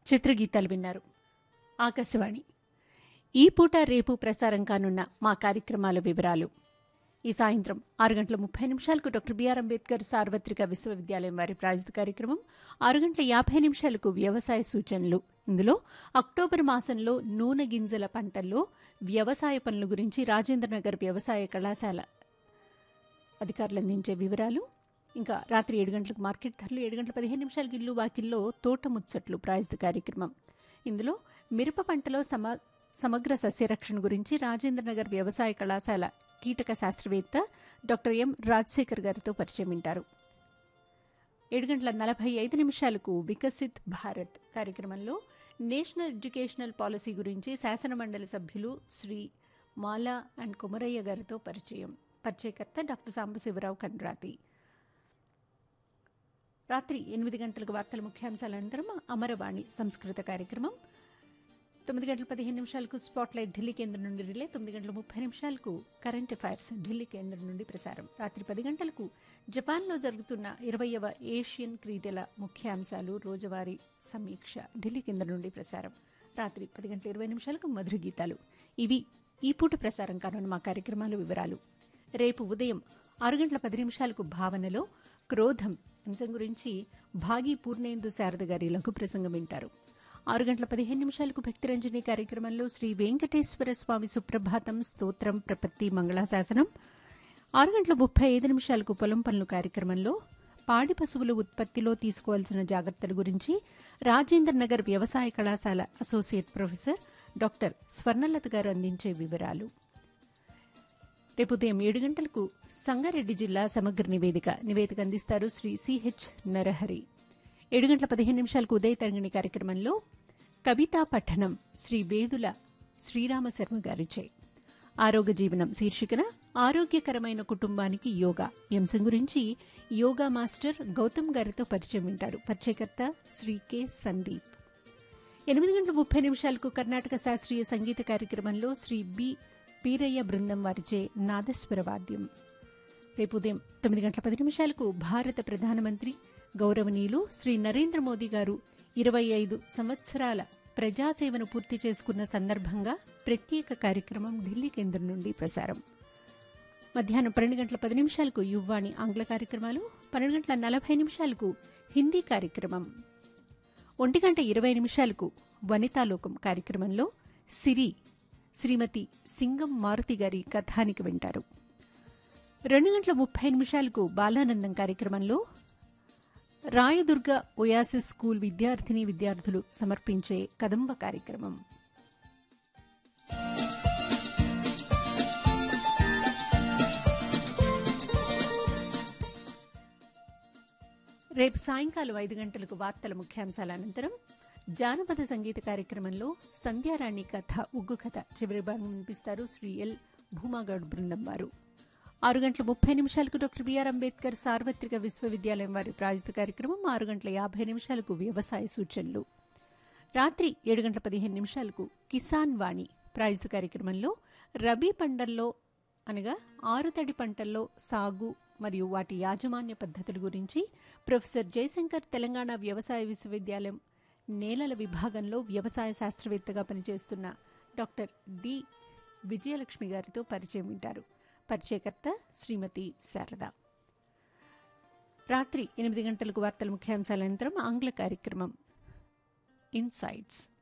చిత్రగీతాలు విన్నారు ఆకాశవాణి ఈ పూట రేపు ప్రసారం కానున్న మా కార్యక్రమాల వివరాలు ఈ సాయంత్రం ఆరు గంటల ముప్పై నిమిషాలకు డాక్టర్ బిఆర్ అంబేద్కర్ సార్వత్రిక విశ్వవిద్యాలయం వారి ప్రాయోజిత కార్యక్రమం ఆరు గంటల యాభై నిమిషాలకు వ్యవసాయ సూచనలు ఇందులో అక్టోబర్ మాసంలో నూనె గింజల పంటల్లో వ్యవసాయ పనుల గురించి రాజేంద్రనగర్ వ్యవసాయ కళాశాల అధికారులు అందించే వివరాలు ఇంకా రాత్రి ఏడు గంటలకు మార్కెట్ ధరలు ఏడు గంటల పదిహేను నిమిషాలకు ఇల్లు వాకిల్లో తోట ముచ్చట్లు ప్రాయోజిత కార్యక్రమం ఇందులో మిరప పంటలో సమ సమగ్ర సస్యరక్షణ గురించి రాజేంద్రనగర్ వ్యవసాయ కళాశాల కీటక శాస్త్రవేత్త డాక్టర్ ఎం రాజశేఖర్ గారితో పరిచయం వింటారు ఏడు గంటల నలభై ఐదు నిమిషాలకు వికసిత్ భారత్ కార్యక్రమంలో నేషనల్ ఎడ్యుకేషనల్ పాలసీ గురించి శాసనమండలి సభ్యులు శ్రీ మాలా అండ్ కుమరయ్య గారితో పరిచయం పరిచయకర్త డాక్టర్ సాంబశివరావు కండ్రాతి రాత్రి ఎనిమిది గంటలకు వార్తల ముఖ్యాంశాల అనంతరం అమరవాణి సంస్కృత కార్యక్రమం తొమ్మిది గంటల పదిహేను నిమిషాలకు స్పాట్లైట్ ఢిల్లీ కేంద్రం నుండి రిలే తొమ్మిది గంటల ముప్పై నిమిషాలకు కరెంట్ అఫైర్స్ ఢిల్లీ కేంద్రం నుండి ప్రసారం రాత్రి పది గంటలకు జపాన్లో జరుగుతున్న ఇరవయవ ఏషియన్ క్రీడల ముఖ్యాంశాలు రోజువారీ సమీక్ష ఢిల్లీ కేంద్రం నుండి ప్రసారం రాత్రి పది గంటల ఇరవై నిమిషాలకు మధుర గీతాలు ఇవి ఈ పూట ప్రసారం కానున్న మా కార్యక్రమాల వివరాలు రేపు ఉదయం ఆరు గంటల పది నిమిషాలకు భావనలో క్రోధం అంశం గురించి భాగి పూర్ణేందు శారద గారి లఘు ప్రసంగం వింటారు ఆరు గంటల పదిహేను నిమిషాలకు భక్తిరంజని కార్యక్రమంలో శ్రీ వెంకటేశ్వర స్వామి సుప్రభాతం స్తోత్రం ప్రపత్తి మంగళాశాసనం ఆరు గంటల ముప్పై ఐదు నిమిషాలకు పొలం పనులు కార్యక్రమంలో పాడి పశువుల ఉత్పత్తిలో తీసుకోవాల్సిన జాగ్రత్తల గురించి రాజేంద్ర నగర్ వ్యవసాయ కళాశాల అసోసియేట్ ప్రొఫెసర్ డాక్టర్ స్వర్ణలత గారు అందించే వివరాలు రేపు ఉదయం ఏడు గంటలకు సంగారెడ్డి జిల్లా సమగ్ర నివేదిక నివేదిక అందిస్తారు శ్రీ సిహెచ్ నరహరి ఏడు గంటల పదిహేను నిమిషాలకు ఉదయ తరంగిణి కార్యక్రమంలో కవితా పఠనం శ్రీ వేదుల శ్రీరామ శర్మ గారిచే ఆరోగ్య జీవనం శీర్షికన ఆరోగ్యకరమైన కుటుంబానికి యోగా ఈ అంశం గురించి యోగా మాస్టర్ గౌతమ్ గారితో పరిచయం వింటారు పరిచయకర్త శ్రీ కె సందీప్ ఎనిమిది గంటల ముప్పై నిమిషాలకు కర్ణాటక శాస్త్రీయ సంగీత కార్యక్రమంలో శ్రీ బి పీరయ్య బృందం వారిచే నాదస్వర వాద్యం రేపు ఉదయం తొమ్మిది గంటల పది నిమిషాలకు భారత ప్రధానమంత్రి గౌరవనీయులు శ్రీ నరేంద్ర మోదీ గారు ఇరవై ఐదు సంవత్సరాల ప్రజాసేవను పూర్తి చేసుకున్న సందర్భంగా ప్రత్యేక కార్యక్రమం ఢిల్లీ కేంద్రం నుండి ప్రసారం మధ్యాహ్నం పన్నెండు గంటల పది నిమిషాలకు యువ్వాణి ఆంగ్ల కార్యక్రమాలు పన్నెండు గంటల నలభై నిమిషాలకు హిందీ కార్యక్రమం ఒంటి గంట ఇరవై నిమిషాలకు వనితాలోకం కార్యక్రమంలో సిరి శ్రీమతి సింగం మారుతి గారి కథానికి వింటారు రెండు గంటల ముప్పై నిమిషాలకు బాలానందం కార్యక్రమంలో రాయదుర్గ ఒయాసిస్ స్కూల్ విద్యార్థిని విద్యార్థులు సమర్పించే కదంబ కార్యక్రమం రేపు సాయంకాలం ఐదు గంటలకు వార్తల ముఖ్యాంశాల అనంతరం జానపద సంగీత కార్యక్రమంలో సంధ్యారాణి కథ ఉగ్గు కథ చివరి భాగం వినిపిస్తారు శ్రీ ఎల్ భూమాగౌడ్ బృందం వారు ఆరు గంటల ముప్పై నిమిషాలకు డాక్టర్ బిఆర్ అంబేద్కర్ సార్వత్రిక విశ్వవిద్యాలయం వారి ప్రాయోజిత కార్యక్రమం ఆరు గంటల యాభై నిమిషాలకు వ్యవసాయ సూచనలు రాత్రి ఏడు గంటల పదిహేను నిమిషాలకు కిసాన్ వాణి ప్రాయోజిత కార్యక్రమంలో రబీ పంటల్లో అనగా ఆరుతడి పంటల్లో సాగు మరియు వాటి యాజమాన్య పద్ధతుల గురించి ప్రొఫెసర్ జయశంకర్ తెలంగాణ వ్యవసాయ విశ్వవిద్యాలయం నేలల విభాగంలో వ్యవసాయ శాస్త్రవేత్తగా పనిచేస్తున్న డాక్టర్ డి విజయలక్ష్మి గారితో పరిచయం వింటారు పరిచయకర్త శ్రీమతి శారద రాత్రి ఎనిమిది గంటలకు వార్తల ముఖ్యాంశాల అనంతరం ఆంగ్ల కార్యక్రమం ఇన్సైట్స్